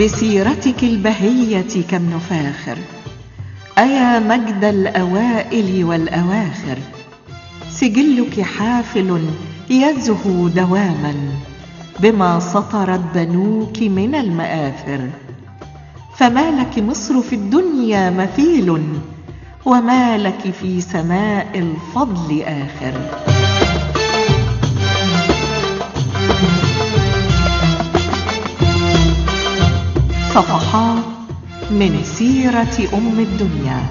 بسيرتك البهية كم نفاخر أيا مجد الأوائل والأواخر سجلك حافل يزهو دواما بما سطرت بنوك من المآثر فما لك مصر في الدنيا مثيل وما لك في سماء الفضل آخر صفحات من سيرة أم الدنيا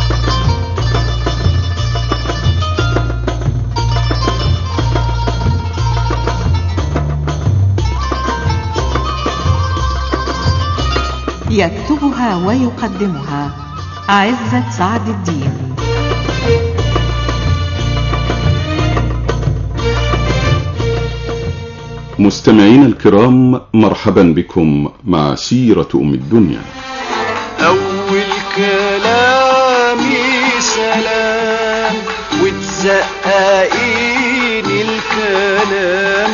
يكتبها ويقدمها عزة سعد الدين مستمعين الكرام مرحبا بكم مع سيرة أم الدنيا أول كلامي سلام وتزققين الكلام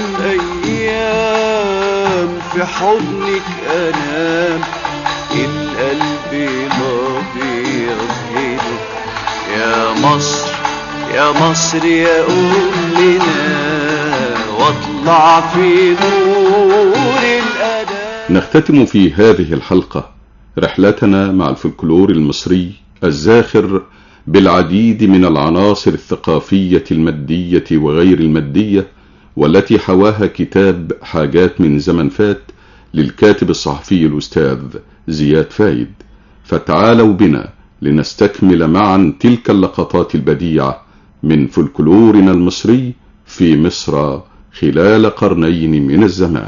أيام في حضنك أنام القلب نبيض هدوء يا مصر يا مصر يا أمنا واطلع في نور الأداء نختتم في هذه الحلقة رحلتنا مع الفلكلور المصري الزاخر بالعديد من العناصر الثقافية المادية وغير المادية والتي حواها كتاب حاجات من زمن فات للكاتب الصحفي الأستاذ زياد فايد فتعالوا بنا لنستكمل معا تلك اللقطات البديعة من فلكلورنا المصري في مصر خلال قرنين من الزمان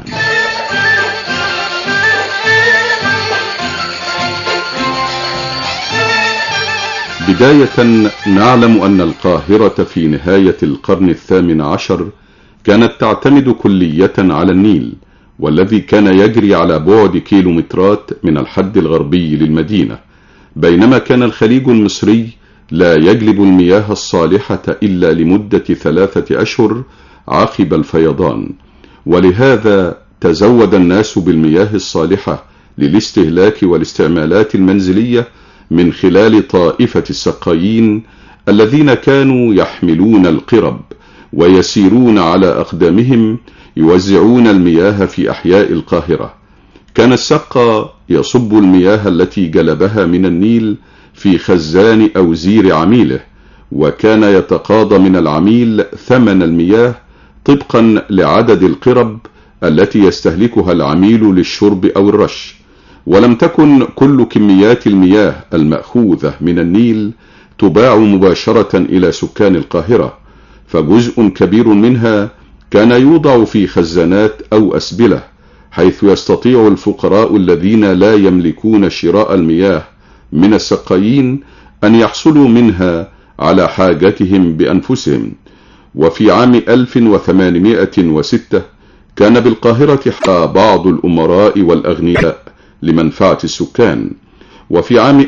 بداية نعلم أن القاهرة في نهاية القرن الثامن عشر كانت تعتمد كلية على النيل والذي كان يجري على بعد كيلومترات من الحد الغربي للمدينة بينما كان الخليج المصري لا يجلب المياه الصالحة إلا لمدة ثلاثة أشهر عقب الفيضان ولهذا تزود الناس بالمياه الصالحة للاستهلاك والاستعمالات المنزلية من خلال طائفة السقايين الذين كانوا يحملون القرب ويسيرون على أقدامهم يوزعون المياه في أحياء القاهرة كان السقا يصب المياه التي جلبها من النيل في خزان أو زير عميله وكان يتقاضى من العميل ثمن المياه طبقا لعدد القرب التي يستهلكها العميل للشرب أو الرش ولم تكن كل كميات المياه المأخوذة من النيل تباع مباشرة إلى سكان القاهرة فجزء كبير منها كان يوضع في خزانات أو أسبلة حيث يستطيع الفقراء الذين لا يملكون شراء المياه من السقايين أن يحصلوا منها على حاجتهم بأنفسهم وفي عام 1806 كان بالقاهرة بعض الأمراء والأغنياء لمنفعة السكان وفي عام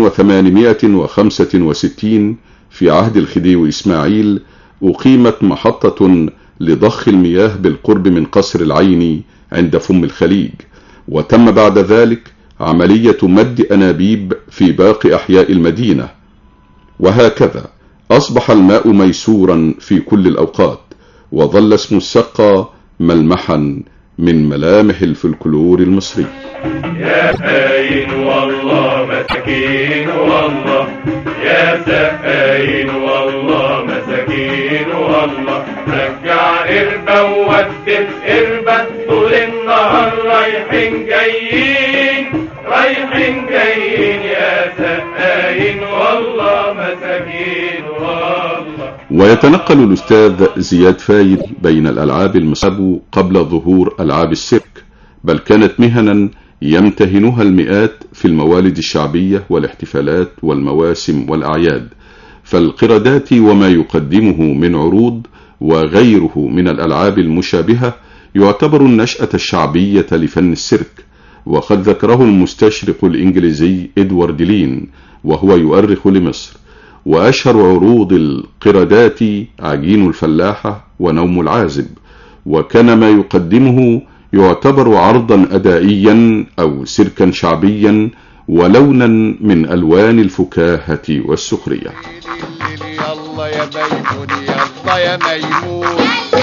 1865 في عهد الخديوي إسماعيل أقيمت محطة لضخ المياه بالقرب من قصر العيني عند فم الخليج وتم بعد ذلك عملية مد أنابيب في باقي أحياء المدينة وهكذا أصبح الماء ميسورا في كل الأوقات وظل اسم السقا ملمحا من ملامح الفلكلور المصري يا خاين والله مساكين والله يا سقاين والله مساكين والله رجع قربة وودت قربة طول النهار رايحين جايين رايحين جايين يا سقاين والله مساكين والله ويتنقل الأستاذ زياد فايد بين الألعاب المصاب قبل ظهور ألعاب السيرك بل كانت مهنا يمتهنها المئات في الموالد الشعبية والاحتفالات والمواسم والأعياد فالقردات وما يقدمه من عروض وغيره من الألعاب المشابهة يعتبر النشأة الشعبية لفن السيرك وقد ذكره المستشرق الإنجليزي إدوارد لين وهو يؤرخ لمصر وأشهر عروض القردات عجين الفلاحة ونوم العازب وكان ما يقدمه يعتبر عرضا أدائيا أو سيركا شعبيا ولونا من ألوان الفكاهة والسخرية يلا يا ميمون يلا يا ميمون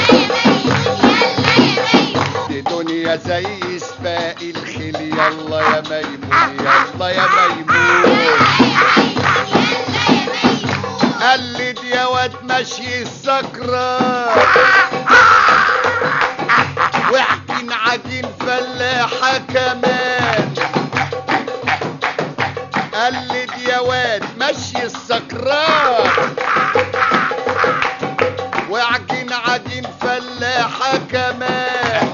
دي دنيا زي سباق الخيل يلا يا ميمون يلا يا ميمون قلد يا واد ماشي السكران وعجين عجين فلاحة كمان قلد يا واد مشي السكران وعجين عجين فلاحة كمان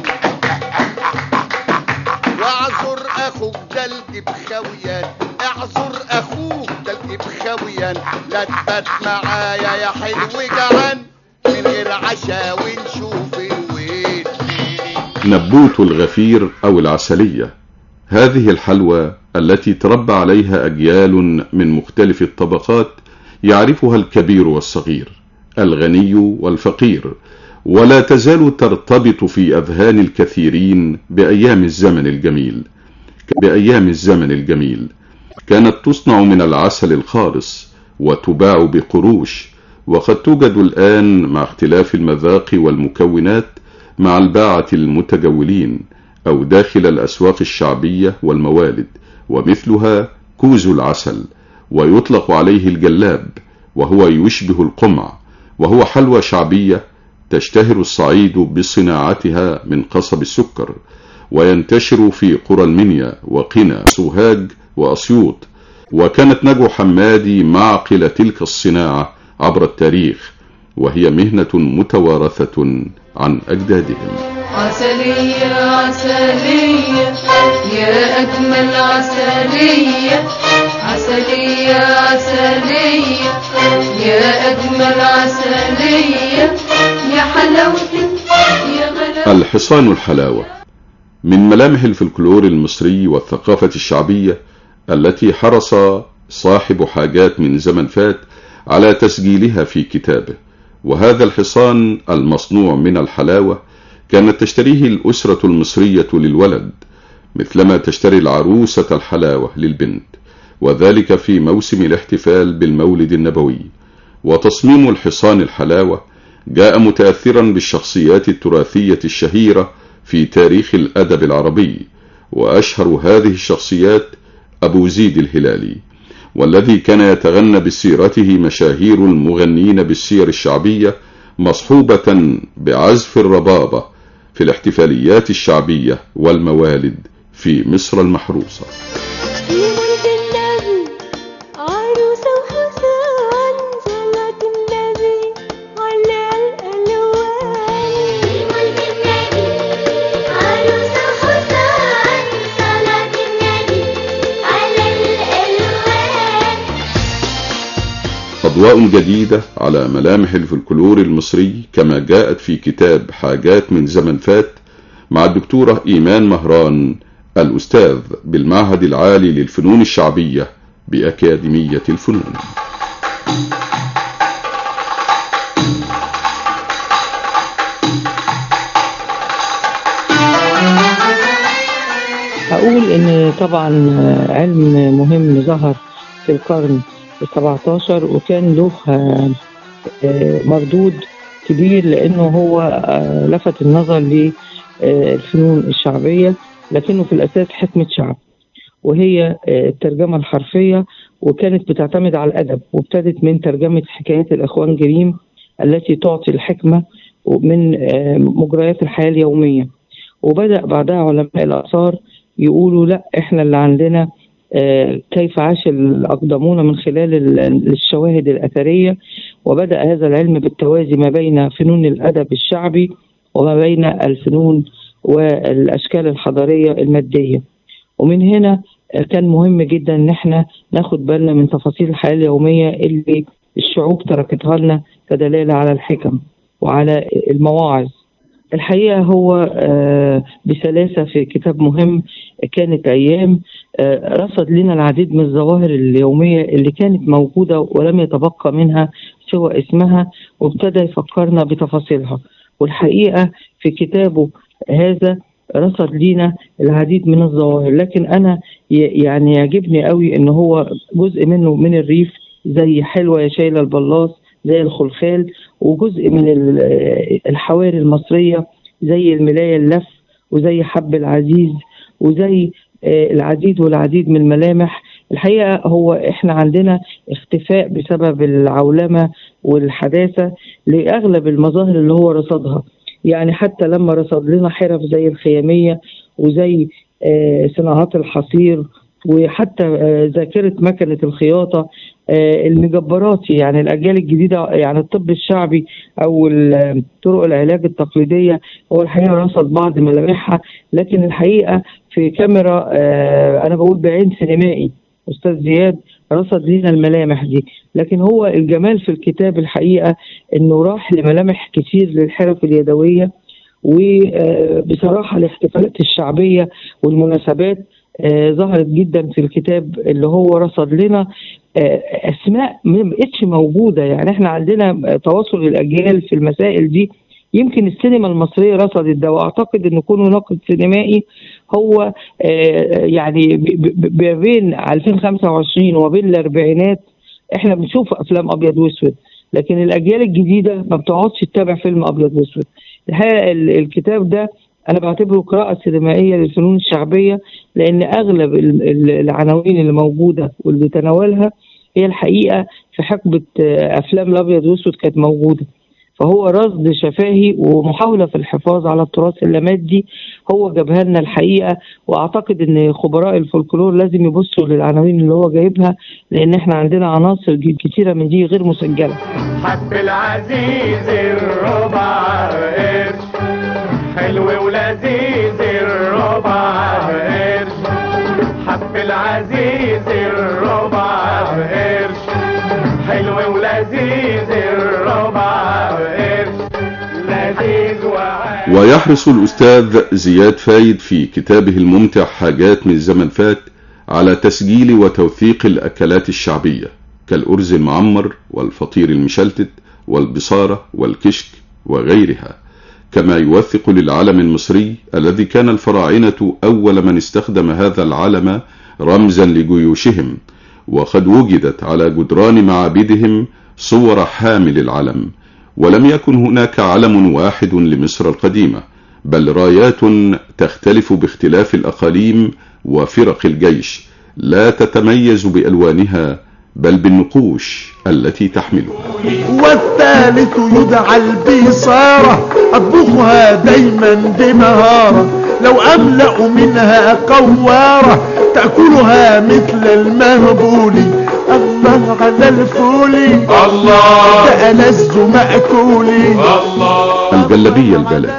واعذر اخوك دلق بخويان اعذر اخوك دلق بخويان لا تبات معايا يا حلو جعان من غير عشا ونشوف الويل نبوت الغفير أو العسلية هذه الحلوى التي تربى عليها أجيال من مختلف الطبقات يعرفها الكبير والصغير الغني والفقير ولا تزال ترتبط في أذهان الكثيرين بأيام الزمن الجميل بأيام الزمن الجميل كانت تصنع من العسل الخالص وتباع بقروش وقد توجد الآن مع اختلاف المذاق والمكونات مع الباعة المتجولين أو داخل الأسواق الشعبية والموالد ومثلها كوز العسل ويطلق عليه الجلاب وهو يشبه القمع وهو حلوى شعبية تشتهر الصعيد بصناعتها من قصب السكر وينتشر في قرى المنيا وقنا سوهاج وأسيوط وكانت نجو حمادي معقل تلك الصناعة عبر التاريخ وهي مهنة متوارثة عن أجدادهم عسلية عسلية يا أجمل عسلية عسلية عسلية يا أجمل عسلية يا حلاوتك يا غلاوتك الحصان الحلاوة من ملامح الفلكلور المصري والثقافة الشعبية التي حرص صاحب حاجات من زمن فات على تسجيلها في كتابه وهذا الحصان المصنوع من الحلاوة كانت تشتريه الأسرة المصرية للولد مثلما تشتري العروسة الحلاوة للبنت وذلك في موسم الاحتفال بالمولد النبوي وتصميم الحصان الحلاوة جاء متأثرا بالشخصيات التراثية الشهيرة في تاريخ الأدب العربي وأشهر هذه الشخصيات أبو زيد الهلالي والذي كان يتغنى بسيرته مشاهير المغنين بالسير الشعبية مصحوبة بعزف الربابة في الاحتفاليات الشعبية والموالد في مصر المحروسة في مولد النبي عروسة وحصان صلاة النبي على الألوان في مولد النبي عروسة وحصان صلاة النبي على الألوان أضواء جديدة على ملامح الفلكلور المصري كما جاءت في كتاب حاجات من زمن فات مع الدكتورة إيمان مهران الأستاذ بالمعهد العالي للفنون الشعبية بأكاديمية الفنون هقول ان طبعا علم مهم ظهر في القرن السبعة عشر وكان له آه، آه، مردود كبير لانه هو آه، لفت النظر للفنون الشعبية لكنه في الاساس حكمة شعب وهي آه، الترجمة الحرفية وكانت بتعتمد على الأدب وابتدت من ترجمة حكايات الإخوان جريم التي تعطي الحكمة من آه، مجريات الحياة اليومية وبدأ بعدها علماء الآثار يقولوا لا احنا اللي عندنا آه، كيف عاش الأقدمون من خلال ال- الشواهد الأثرية وبدأ هذا العلم بالتوازي ما بين فنون الأدب الشعبي وما بين الفنون والأشكال الحضارية المادية ومن هنا آه، كان مهم جدا ان احنا ناخد بالنا من تفاصيل الحياة اليومية اللي الشعوب تركتها لنا كدلالة على الحكم وعلى المواعظ الحقيقة هو آه، بسلاسة في كتاب مهم كانت أيام آه، رصد لنا العديد من الظواهر اليومية اللي كانت موجودة ولم يتبقى منها سوى اسمها وابتدى يفكرنا بتفاصيلها والحقيقة في كتابه هذا رصد لينا العديد من الظواهر لكن انا ي- يعني يعجبني قوي ان هو جزء منه من الريف زي حلوه يا شايله البلاص زي الخلخال وجزء من ال- الحواري المصريه زي الملايه اللف وزي حب العزيز وزي آه، العديد والعديد من الملامح الحقيقه هو احنا عندنا اختفاء بسبب العولمه والحداثه لاغلب المظاهر اللي هو رصدها يعني حتى لما رصد لنا حرف زي الخياميه وزي آه، صناعات الحصير وحتى آه، ذاكره مكنه الخياطه آه، المجبرات يعني الاجيال الجديده يعني الطب الشعبي او ال- طرق العلاج التقليديه هو الحقيقه رصد بعض ملامحها لكن الحقيقه في كاميرا آه، انا بقول بعين سينمائي استاذ زياد رصد لنا الملامح دي لكن هو الجمال في الكتاب الحقيقه انه راح لملامح كتير للحرف اليدويه وبصراحه الاحتفالات الشعبيه والمناسبات آه، ظهرت جدا في الكتاب اللي هو رصد لنا آه، اسماء ما بقتش موجوده يعني احنا عندنا تواصل الاجيال في المسائل دي يمكن السينما المصريه رصدت ده واعتقد ان كونه ناقد سينمائي هو آه، يعني ب- ب- ب- بين 2025 وبين الاربعينات احنا بنشوف افلام ابيض واسود لكن الاجيال الجديده ما بتقعدش تتابع فيلم ابيض واسود الحقيقه ال- الكتاب ده انا بعتبره قراءه سينمائيه للفنون الشعبيه لان اغلب ال- ال- العناوين اللي موجوده واللي بيتناولها هي الحقيقه في حقبه آه، افلام الابيض واسود كانت موجوده فهو رصد شفاهي ومحاوله في الحفاظ على التراث اللامادي هو جابها لنا الحقيقه واعتقد ان خبراء الفولكلور لازم يبصوا للعناوين اللي هو جايبها لان احنا عندنا عناصر ج- كتيره من دي غير مسجله حب العزيز الربع قرش حلو ولذيذ الربع قرش حب العزيز الربع قرش حلو ولذيذ الربع قرش لذيذ وعال ويحرص الأستاذ زياد فايد في كتابه الممتع حاجات من زمن فات على تسجيل وتوثيق الأكلات الشعبية كالأرز المعمر والفطير المشلتت والبصارة والكشك وغيرها كما يوثق للعلم المصري الذي كان الفراعنة أول من استخدم هذا العلم رمزا لجيوشهم وقد وجدت على جدران معابدهم صور حامل العلم ولم يكن هناك علم واحد لمصر القديمة بل رايات تختلف باختلاف الأقاليم وفرق الجيش لا تتميز بألوانها بل بالنقوش التي تحملها والثالث يدعى البصارة أطبخها دايما بمهارة لو أملأ منها قوارة تأكلها مثل المهبول الله على الفول الله ده ألذ مأكولي الله الجلبية البلدي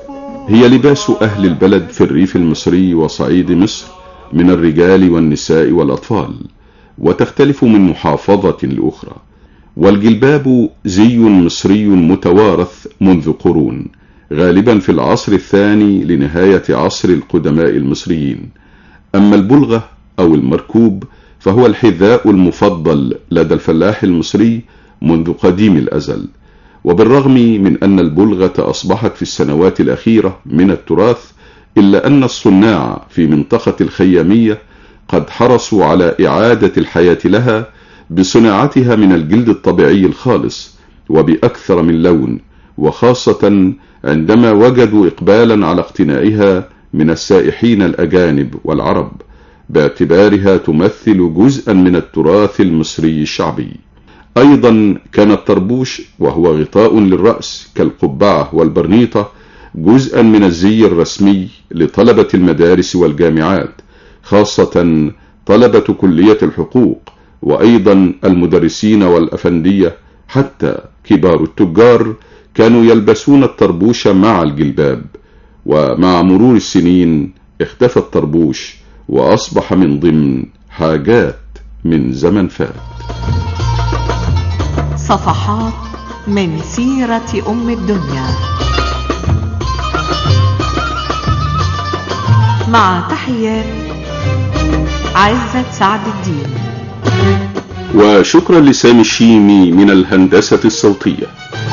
هي لباس أهل البلد في الريف المصري وصعيد مصر من الرجال والنساء والأطفال وتختلف من محافظة لأخرى والجلباب زي مصري متوارث منذ قرون غالبا في العصر الثاني لنهاية عصر القدماء المصريين أما البلغة أو المركوب فهو الحذاء المفضل لدى الفلاح المصري منذ قديم الأزل وبالرغم من أن البلغة أصبحت في السنوات الأخيرة من التراث إلا أن الصناع في منطقة الخيامية قد حرصوا على إعادة الحياة لها بصناعتها من الجلد الطبيعي الخالص وبأكثر من لون وخاصة عندما وجدوا إقبالا على اقتنائها من السائحين الأجانب والعرب باعتبارها تمثل جزءا من التراث المصري الشعبي أيضا كان الطربوش وهو غطاء للرأس كالقبعة والبرنيطة جزءا من الزي الرسمي لطلبة المدارس والجامعات خاصة طلبة كلية الحقوق وأيضا المدرسين والأفندية حتى كبار التجار كانوا يلبسون الطربوش مع الجلباب ومع مرور السنين اختفى الطربوش وأصبح من ضمن حاجات من زمن فات صفحات من سيرة أم الدنيا مع تحيات عزة سعد الدين وشكرا لسامي الشيمي من الهندسة الصوتية